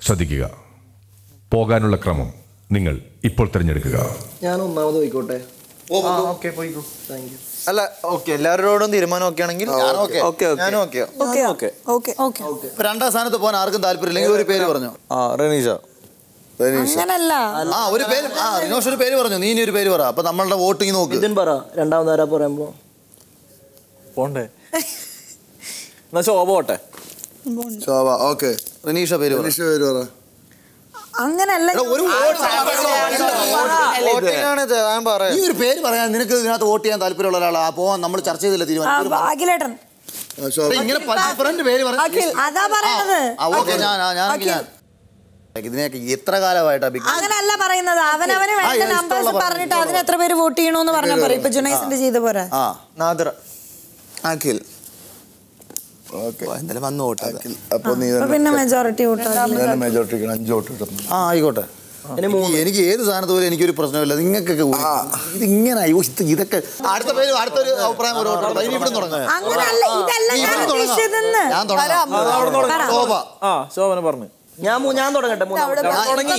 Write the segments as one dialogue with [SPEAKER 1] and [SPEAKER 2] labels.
[SPEAKER 1] ശ്രദ്ധിക്കുക പോകാനുള്ള ക്രമം നിങ്ങൾ ഇപ്പോൾ തിരഞ്ഞെടുക്കുക
[SPEAKER 2] ഞാൻ ഒന്നാമത് പോയിക്കോട്ടെ
[SPEAKER 3] ഓക്കെ പോയിക്കോ
[SPEAKER 2] താങ്ക് യു
[SPEAKER 3] അല്ല ഓക്കെ എല്ലാവരോടും തീരുമാനം ഒക്കെ ആണെങ്കിൽ
[SPEAKER 4] okay.
[SPEAKER 3] ഓക്കെ ഞാനും ഓക്കെ
[SPEAKER 5] ഓക്കെ ഓക്കെ ഓക്കെ
[SPEAKER 4] ഇപ്പൊ രണ്ടാം സ്ഥാനത്ത് പോകാൻ ആർക്കും താല്പര്യമില്ലെങ്കിൽ ഒരു പേര് പറഞ്ഞു
[SPEAKER 3] ആ റനീഷ
[SPEAKER 5] അങ്ങനല്ല
[SPEAKER 4] ആ ഒരു പേര് ആ റിനോഷ് ഒരു പേര് പറഞ്ഞു നീ ഇനി ഒരു പേര് പറ അപ്പൊ നമ്മളുടെ വോട്ടിങ് നോക്ക്
[SPEAKER 2] മിഥുൻ പറ രണ്ടാമത് ആരാ പറയുമ്പോ
[SPEAKER 3] പോണ്ടേ എന്നാ ശോഭ പോട്ടെ
[SPEAKER 4] ശോഭ ഓക്കെ റിനീഷ പേര് പറ
[SPEAKER 6] പേര് പറ
[SPEAKER 5] അങ്ങനല്ല
[SPEAKER 4] എടാ, ഒരു
[SPEAKER 3] വോട്ടിംഗ് ആണ് ഇത്, ഞാൻ പറയാം
[SPEAKER 4] ഈ ഒരു പേര് പറയാൻ നിനക്ക് ഇതിനകത്ത് വോട്ട് ചെയ്യാൻ താല്പര്യമുള്ള ഒരാളാ പോവാൻ നമ്മൾ ചർച്ച ചെയ്തില്ല
[SPEAKER 5] ആ,
[SPEAKER 4] തീരുമാനം
[SPEAKER 5] അഖിലേട്ടൻ
[SPEAKER 6] ആ, ശോഭ
[SPEAKER 4] ഇങ്ങനെ ഡിഫറന്റ് പേര് പറഞ്ഞു
[SPEAKER 5] അഖിൽ അതാ പറയണത്
[SPEAKER 4] ഓക്കെ ഞാൻ ആ, ഞാൻ ഞാൻ ഇതിനെയൊക്കെ എത്ര കാലമായിട്ടാ ബിഗ്
[SPEAKER 5] അങ്ങനല്ല പറയുന്നത് അവനവന്
[SPEAKER 4] ആ,
[SPEAKER 5] വേണ്ട
[SPEAKER 4] ഇഷ്ടമുള്ള
[SPEAKER 5] നമ്പേഴ്സ്
[SPEAKER 4] പറഞ്ഞു.
[SPEAKER 5] പറഞ്ഞിട്ട് അതിന് എത്ര പേര് വോട്ട് ചെയ്യണോന്ന് പറഞ്ഞാൽ പോരെ ഇപ്പൊ ജുനൈസിന്റെ ചെയ്ത പോരാ
[SPEAKER 4] ആ
[SPEAKER 3] നാദിറ
[SPEAKER 4] അഖിൽ
[SPEAKER 6] ഓക്കെ
[SPEAKER 4] എന്തായാലും വന്ന് വോട്ട്
[SPEAKER 6] അപ്പൊ നീ
[SPEAKER 5] അപ്പൊ പിന്നെ മെജോറിറ്റി വോട്ട്
[SPEAKER 6] മെജോറിറ്റി അഞ്ച് വോട്ട് കിട്ടുന്നു
[SPEAKER 4] ആ ആയിക്കോട്ടെ എനിക്ക് എനിക്ക് ഏത് സാധനത്ത് പോലും എനിക്കൊരു പ്രശ്നമില്ല നിങ്ങൾക്കൊക്കെ ഒരു- ഇത് ഇങ്ങനെ അയ്യോ, ഇത് ഇതൊക്കെ അടുത്ത പേര് അടുത്തൊരു അഭിപ്രായം ഒരു വോട്ട് ഇനി ഇവിടെ തുടങ്ങാം
[SPEAKER 5] അങ്ങനല്ല ഇതല്ല
[SPEAKER 4] നീ
[SPEAKER 5] ഞാൻ
[SPEAKER 4] ഇവിടുന്ന് തുടങ്ങാം.
[SPEAKER 5] ഉദ്ദേശിച്ചതെന്ന്
[SPEAKER 4] ഞാൻ തുടങ്ങാം
[SPEAKER 5] പറ.
[SPEAKER 4] ശോഭ
[SPEAKER 3] ആ ശോഭന പറഞ്ഞു
[SPEAKER 2] ഞാൻ മൂ- ഞാൻ തുടങ്ങട്ടെ മൂന്നാമത്തെ.
[SPEAKER 4] ആ, തുടങ്ങി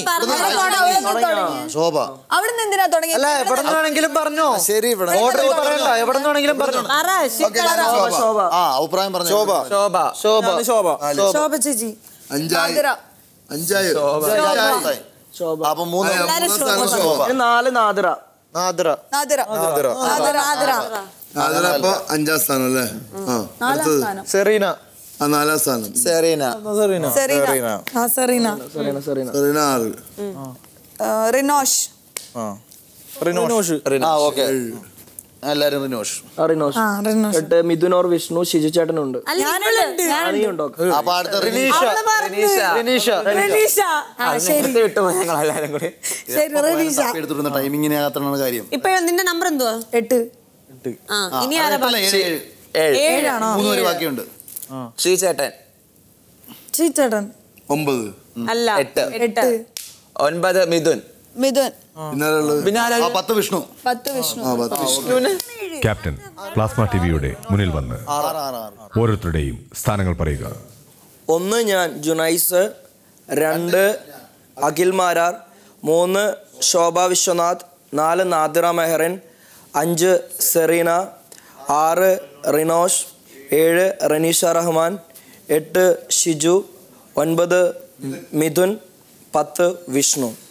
[SPEAKER 4] ശോഭ
[SPEAKER 7] അവിടുന്ന് എന്തിനാ തുടങ്ങി
[SPEAKER 3] അല്ല എവിടെ നിന്നാണെങ്കിലും പറഞ്ഞോ
[SPEAKER 4] ശരി ഇവിടെ
[SPEAKER 3] ഓർഡർ പറയണ്ട എവിടെ നിന്നാണെങ്കിലും പറഞ്ഞു
[SPEAKER 5] പറ
[SPEAKER 4] ഓക്കേ, ഞാൻ
[SPEAKER 2] ശോഭ, ശോഭ.
[SPEAKER 4] ആ അഭിപ്രായം പറഞ്ഞു
[SPEAKER 6] ശോഭ
[SPEAKER 3] ശോഭ ശോഭ ശോഭ
[SPEAKER 5] ശോഭ ചേച്ചി
[SPEAKER 6] അഞ്ചായി
[SPEAKER 7] നാദിറ.
[SPEAKER 6] അഞ്ചായി
[SPEAKER 4] അഞ്ചായി.
[SPEAKER 2] ശോഭ
[SPEAKER 4] അപ്പൊ മൂന്ന്
[SPEAKER 5] എല്ലാരും
[SPEAKER 4] മൂന്ന് സ്ഥലം ശോഭ
[SPEAKER 2] ഇനി നാല് നാദിറ
[SPEAKER 3] നാദിറ
[SPEAKER 7] നാദിറ
[SPEAKER 5] ആദര ആദര
[SPEAKER 6] അതിലപ്പോ അഞ്ചാം സ്ഥാനം അല്ലേ ആ
[SPEAKER 7] നാലാം
[SPEAKER 6] അടുത്തത്
[SPEAKER 7] സ്ഥാനം
[SPEAKER 3] സെറീന
[SPEAKER 6] ആ നാലാം സ്ഥാനം
[SPEAKER 4] സെറീന
[SPEAKER 3] സെറീന
[SPEAKER 7] സെറീന.
[SPEAKER 5] ആ സെറീന
[SPEAKER 2] സെറീന സെറീന
[SPEAKER 6] സെറീന ആറ്
[SPEAKER 7] ആ, റിനോഷ്
[SPEAKER 3] ആ റിനോഷ്
[SPEAKER 4] ആ ഓക്കെ എല്ലാരും റിനോഷ്
[SPEAKER 2] ആ, റിനോഷ്
[SPEAKER 5] ആ റിനോഷ്
[SPEAKER 2] എട്ട് മിഥുൻ ഓർ വിഷ്ണു ഷിജു ചേട്ടനുണ്ട്
[SPEAKER 5] ഞാനുണ്ട്
[SPEAKER 2] നീ ഉണ്ടോ
[SPEAKER 4] അപ്പൊ അടുത്ത റിനീഷ
[SPEAKER 5] അവള് പറഞ്ഞു.
[SPEAKER 3] റിനീഷ
[SPEAKER 5] റനീഷ ആ ശരി
[SPEAKER 3] ഞങ്ങൾ എല്ലാരും കൂടി
[SPEAKER 5] ശരി റനീഷ
[SPEAKER 4] എടുത്തിരുന്ന ടൈമിങ്ങിനകത്താണ് കാര്യം
[SPEAKER 7] ഇപ്പൊ നിന്റെ നമ്പർ എന്തുവാ
[SPEAKER 5] എട്ട്
[SPEAKER 7] ആ
[SPEAKER 4] ആ,
[SPEAKER 7] ഇനി
[SPEAKER 4] അത്
[SPEAKER 7] ആരാ
[SPEAKER 4] എട്ടല്ല, ഏഴ്, ഏഴ്.
[SPEAKER 5] ഏഴാണോ
[SPEAKER 4] മൂന്ന് പേര് ബാക്കിയുണ്ട്
[SPEAKER 8] ശ്രീചേട്ടൻ
[SPEAKER 5] ചീച്ചേട്ടൻ
[SPEAKER 6] ഒമ്പത്
[SPEAKER 7] അല്ല
[SPEAKER 8] എട്ട്.
[SPEAKER 7] എട്ട്
[SPEAKER 8] ഒൻപത് മിഥുൻ
[SPEAKER 7] മിഥുൻ
[SPEAKER 6] പിന്നെ ആരാളുള്ളത്?
[SPEAKER 8] പിന്നെ ആരാ
[SPEAKER 4] ആ പത്ത് വിഷ്ണു
[SPEAKER 7] പത്ത് വിഷ്ണു
[SPEAKER 6] ആ പത്ത്
[SPEAKER 1] ക്യാപ്റ്റൻ പ്ലാസ്മ ടിവിയുടെ മുന്നിൽ വന്ന്
[SPEAKER 4] ആറ് ആറ് ആറ്
[SPEAKER 1] ഓരോരുത്തരുടെയും സ്ഥാനങ്ങൾ പറയുക
[SPEAKER 2] ഒന്ന് ഞാൻ ജുനൈസ് രണ്ട് അഖിൽ മാരാർ മൂന്ന് ശോഭ വിശ്വനാഥ് നാല് നാദിറ മെഹറിൻ അഞ്ച് സെറീന ആറ് റിനോഷ് ഏഴ് റനീഷ റഹ്മാൻ എട്ട് ഷിജു ഒൻപത് മിഥുൻ പത്ത് വിഷ്ണു